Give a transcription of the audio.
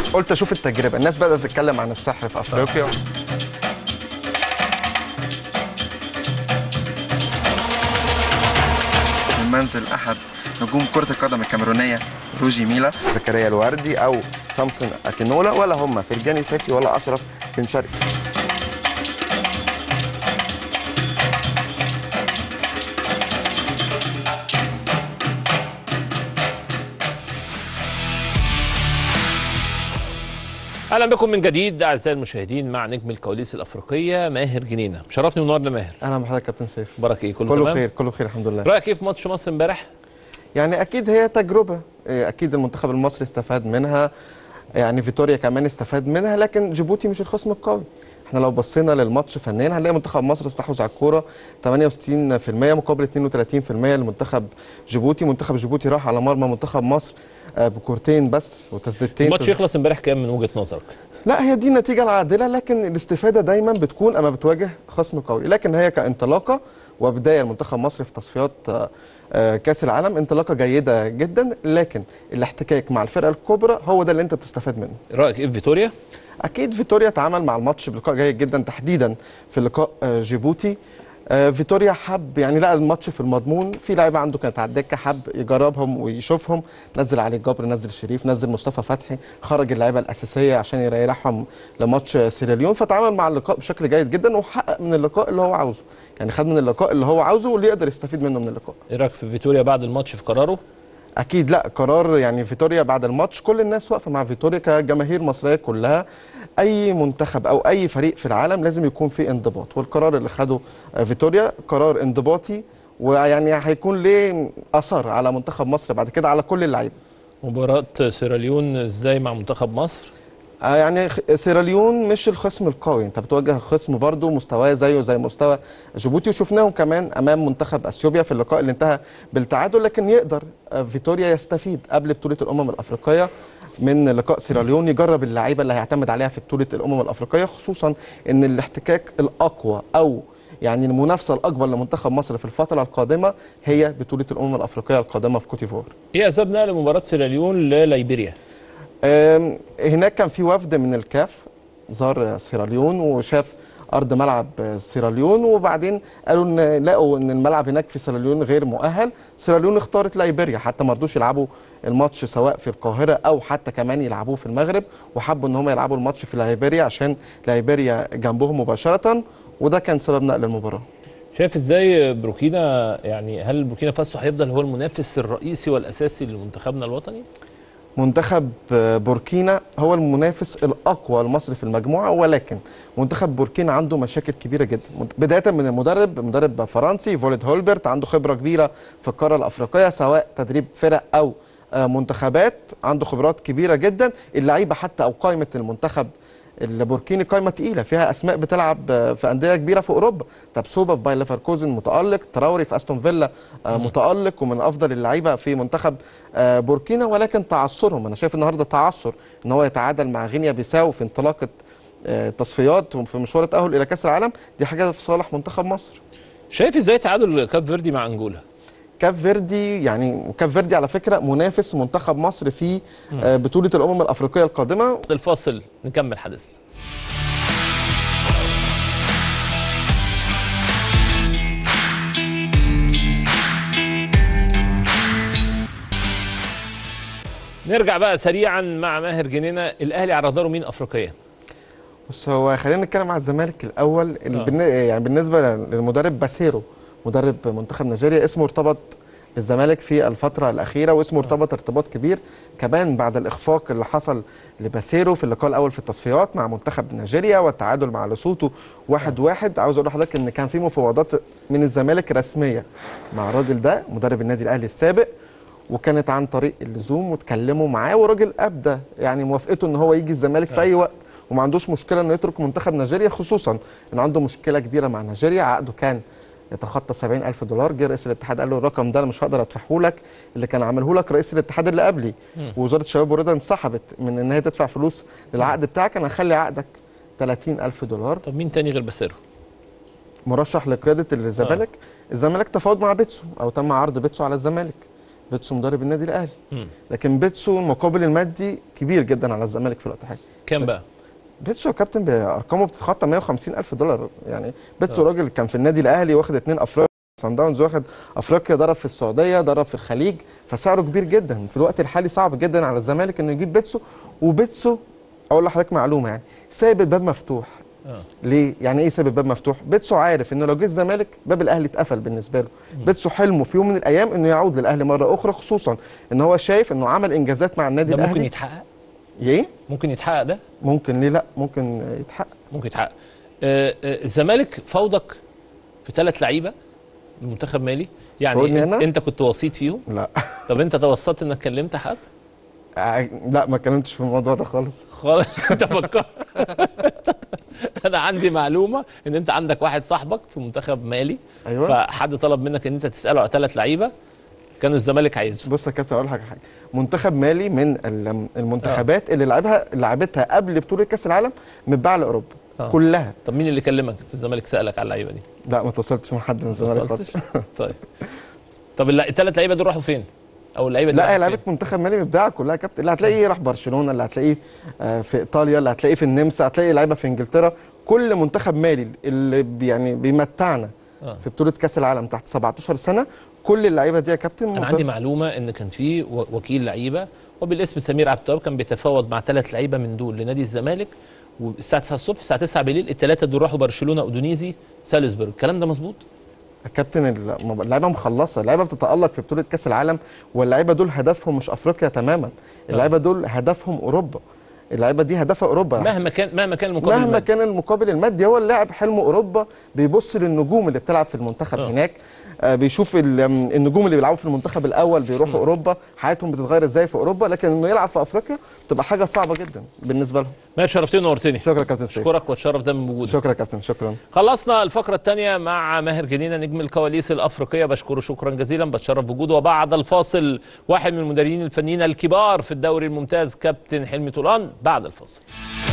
قلت اشوف التجربه الناس بدات تتكلم عن السحر في افريقيا من منزل احد نجوم كره القدم الكاميرونيه روجي ميلا زكريا الوردي او سامسون اكينولا ولا هم فرجاني ساسي ولا اشرف بن شرقي اهلا بكم من جديد اعزائي المشاهدين مع نجم الكواليس الافريقيه ماهر جنينه شرفني ونورنا ماهر اهلا بحضرتك كابتن سيف بارك ايه كله, كله تمام بخير كله بخير الحمد لله رايك ايه في ماتش مصر امبارح يعني اكيد هي تجربه إيه، اكيد المنتخب المصري استفاد منها يعني فيتوريا كمان استفاد منها لكن جيبوتي مش الخصم القوي احنا لو بصينا للماتش فنيا هنلاقي منتخب مصر استحوذ على الكوره 68% مقابل 32% لمنتخب جيبوتي منتخب جيبوتي راح على مرمى منتخب مصر آه، بكورتين بس وتسديدتين الماتش تس- يخلص امبارح كام من وجهه نظرك لا هي دي النتيجة العادلة لكن الاستفادة دايما بتكون أما بتواجه خصم قوي لكن هي كانطلاقة وبداية لمنتخب مصر في تصفيات آه، آه، كأس العالم انطلاقة جيدة جدا لكن الاحتكاك مع الفرقة الكبرى هو ده اللي أنت بتستفاد منه رايك ايه في فيتوريا اكيد فيتوريا تعامل مع الماتش بلقاء جيد جدا تحديدا في لقاء آه، جيبوتي آه، فيتوريا حب يعني لقى الماتش في المضمون في لعيبه عنده كانت على الدكه حب يجربهم ويشوفهم نزل علي جبر نزل شريف نزل مصطفى فتحي خرج اللعيبه الاساسيه عشان يريحهم لماتش سيراليون فتعامل مع اللقاء بشكل جيد جدا وحقق من اللقاء اللي هو عاوزه يعني خد من اللقاء اللي هو عاوزه واللي يقدر يستفيد منه من اللقاء ايه رايك في فيتوريا بعد الماتش في قراره اكيد لا قرار يعني فيتوريا بعد الماتش كل الناس واقفه مع فيتوريا كجماهير مصريه كلها اي منتخب او اي فريق في العالم لازم يكون فيه انضباط والقرار اللي خده آه، فيتوريا قرار انضباطي ويعني هيكون ليه اثر على منتخب مصر بعد كده على كل اللعيبه مباراه سيراليون ازاي مع منتخب مصر آه، يعني خ- سيراليون مش الخصم القوي انت بتواجه خصم برضه مستواه زيه زي مستوى جيبوتي وشفناهم كمان امام منتخب اثيوبيا في اللقاء اللي انتهى بالتعادل لكن يقدر آه، فيتوريا يستفيد قبل بطوله الامم الافريقيه من لقاء سيراليون يجرب اللعيبه اللي هيعتمد عليها في بطوله الامم الافريقيه خصوصا ان الاحتكاك الاقوى او يعني المنافسه الاكبر لمنتخب مصر في الفتره القادمه هي بطوله الامم الافريقيه القادمه في كوتيفوار ايه اسباب نقل مباراه سيراليون لليبيريا أم، هناك كان في وفد من الكاف زار سيراليون وشاف ارض ملعب سيراليون وبعدين قالوا ان لقوا ان الملعب هناك في سيراليون غير مؤهل سيراليون اختارت ليبيريا حتى ما رضوش يلعبوا الماتش سواء في القاهره او حتى كمان يلعبوه في المغرب وحبوا ان هم يلعبوا الماتش في ليبيريا عشان ليبيريا جنبهم مباشره وده كان سبب نقل المباراه شايف ازاي بروكينا يعني هل بوركينا فاسو هيفضل هو المنافس الرئيسي والاساسي لمنتخبنا الوطني منتخب بوركينا هو المنافس الاقوى لمصر في المجموعه ولكن منتخب بوركينا عنده مشاكل كبيره جدا بدايه من المدرب مدرب فرنسي فوليد هولبرت عنده خبره كبيره في القاره الافريقيه سواء تدريب فرق او آه، منتخبات عنده خبرات كبيره جدا اللعيبه حتى او قائمه المنتخب البوركيني قائمه تقيله فيها اسماء بتلعب آه، في انديه كبيره في اوروبا تبسوبا في باير ليفركوزن متالق تراوري في استون فيلا آه، متالق ومن افضل اللعيبه في منتخب آه، بوركينا ولكن تعثرهم انا شايف النهارده تعثر ان هو يتعادل مع غينيا بيساو في انطلاقه آه، تصفيات وفي مشوار التاهل الى كاس العالم دي حاجه في صالح منتخب مصر شايف ازاي تعادل كاب فيردي مع انجولا كاب فيردي يعني كاب فيردي على فكره منافس منتخب مصر في آه، بطوله الامم الافريقيه القادمه الفاصل نكمل حديثنا نرجع بقى سريعا مع ماهر جنينه الاهلي على راداره مين افريقيا بص هو خلينا نتكلم على الزمالك الاول اللي آه. بالن- يعني بالنسبه للمدرب باسيرو مدرب منتخب نيجيريا اسمه ارتبط بالزمالك في الفتره الاخيره واسمه ارتبط ارتباط كبير كمان بعد الاخفاق اللي حصل لباسيرو في اللقاء الاول في التصفيات مع منتخب نيجيريا والتعادل مع لوسوتو واحد واحد عاوز اقول لحضرتك ان كان في مفاوضات من الزمالك رسميه مع الراجل ده مدرب النادي الاهلي السابق وكانت عن طريق اللزوم واتكلموا معاه والراجل ابدى يعني موافقته ان هو يجي الزمالك في اي وقت وما عندوش مشكله انه يترك منتخب نيجيريا خصوصا ان عنده مشكله كبيره مع نيجيريا عقده كان يتخطى 70 ألف دولار جه رئيس الاتحاد قال له الرقم ده انا مش هقدر ادفعه لك اللي كان عامله لك رئيس الاتحاد اللي قبلي ووزاره الشباب والرياضه انسحبت من ان هي تدفع فلوس للعقد بتاعك انا هخلي عقدك 30 ألف دولار طب مين تاني غير باسيرو مرشح لقياده الزمالك الزمالك تفاوض مع بيتسو او تم عرض بيتسو على الزمالك بيتسو مدرب النادي الاهلي مم. لكن بيتسو المقابل المادي كبير جدا على الزمالك في الوقت الحالي كام بقى بيتسو يا كابتن بارقامه بتتخطى 150 الف دولار يعني بيتسو راجل كان في النادي الاهلي واخد اتنين افريقيا سان داونز واخد افريقيا ضرب في السعوديه ضرب في الخليج فسعره كبير جدا في الوقت الحالي صعب جدا على الزمالك انه يجيب بيتسو وبيتسو اقول لحضرتك معلومه يعني سايب الباب مفتوح آه. ليه؟ يعني ايه ساب الباب مفتوح؟ بيتسو عارف انه لو جه الزمالك باب الاهلي اتقفل بالنسبه له، بيتسو حلمه في يوم من الايام انه يعود للاهلي مره اخرى خصوصا ان هو شايف انه عمل انجازات مع النادي ده ممكن الاهلي يتحقق ايه؟ ممكن يتحقق ده ممكن ليه لا؟ ممكن يتحقق ممكن يتحقق آه، آه، الزمالك فوضك في ثلاث لعيبه من منتخب مالي يعني فوضني انت, أنا؟ انت كنت وسيط فيهم لا طب انت توسطت انك كلمت حد لا ما اتكلمتش في الموضوع ده خالص خالص انت فكر انا عندي معلومه ان انت عندك واحد صاحبك في منتخب مالي ايوه فحد طلب منك ان انت تساله على ثلاث لعيبه كان الزمالك عايزهم بص يا كابتن اقول لك حاجه منتخب مالي من ال- المنتخبات اللي لعبها لعبتها قبل بطوله كاس العالم متباعه لاوروبا آه. كلها طب مين اللي كلمك في الزمالك سالك على اللعيبه دي لا ما توصلتش مع حد من الزمالك خالص وصلتش؟ طيب طب الثلاث لعيبه دول راحوا فين او اللعيبه دي لا هي راحت لعيبه فين؟ منتخب مالي متباعه كلها يا كابتن اللي هتلاقيه راح برشلونه اللي هتلاقيه آه، في ايطاليا اللي هتلاقيه في النمسا هتلاقي لعيبه في انجلترا كل منتخب مالي اللي بي- يعني بيمتعنا آه. في بطوله كاس العالم تحت 17 سنه كل اللعيبه دي يا كابتن انا مت- عندي معلومه ان كان في و- وكيل لعيبه وبالاسم سمير عبد التواب كان بيتفاوض مع ثلاث لعيبه من دول لنادي الزمالك والساعه 9 الصبح الساعه 9 بالليل الثلاثه دول راحوا برشلونه اودونيزي سالزبورg الكلام ده مظبوط كابتن ال- اللعيبه مخلصه اللعيبه بتتالق في بطوله كاس العالم واللعيبه دول هدفهم مش افريقيا تماما اللعيبه دول هدفهم اوروبا اللعيبه دي هدفها اوروبا مهما كان مهما كان المقابل مهما المادي. كان المقابل المادي هو اللاعب حلمه اوروبا بيبص للنجوم اللي بتلعب في المنتخب آه. هناك آه، بيشوف ال- م، النجوم اللي بيلعبوا في المنتخب الاول بيروحوا اوروبا حياتهم بتتغير ازاي في اوروبا لكن انه يلعب في افريقيا تبقى حاجه صعبه جدا بالنسبه لهم ماشي شرفتني ونورتني شكرا يا كابتن سيف اشكرك واتشرف ده من وجودك شكرا يا كابتن شكرا خلصنا الفقرة الثانية مع ماهر جنينة نجم الكواليس الأفريقية بشكره شكرا جزيلا بتشرف بوجوده وبعد الفاصل واحد من المدربين الفنيين الكبار في الدوري الممتاز كابتن حلمي طولان بعد الفاصل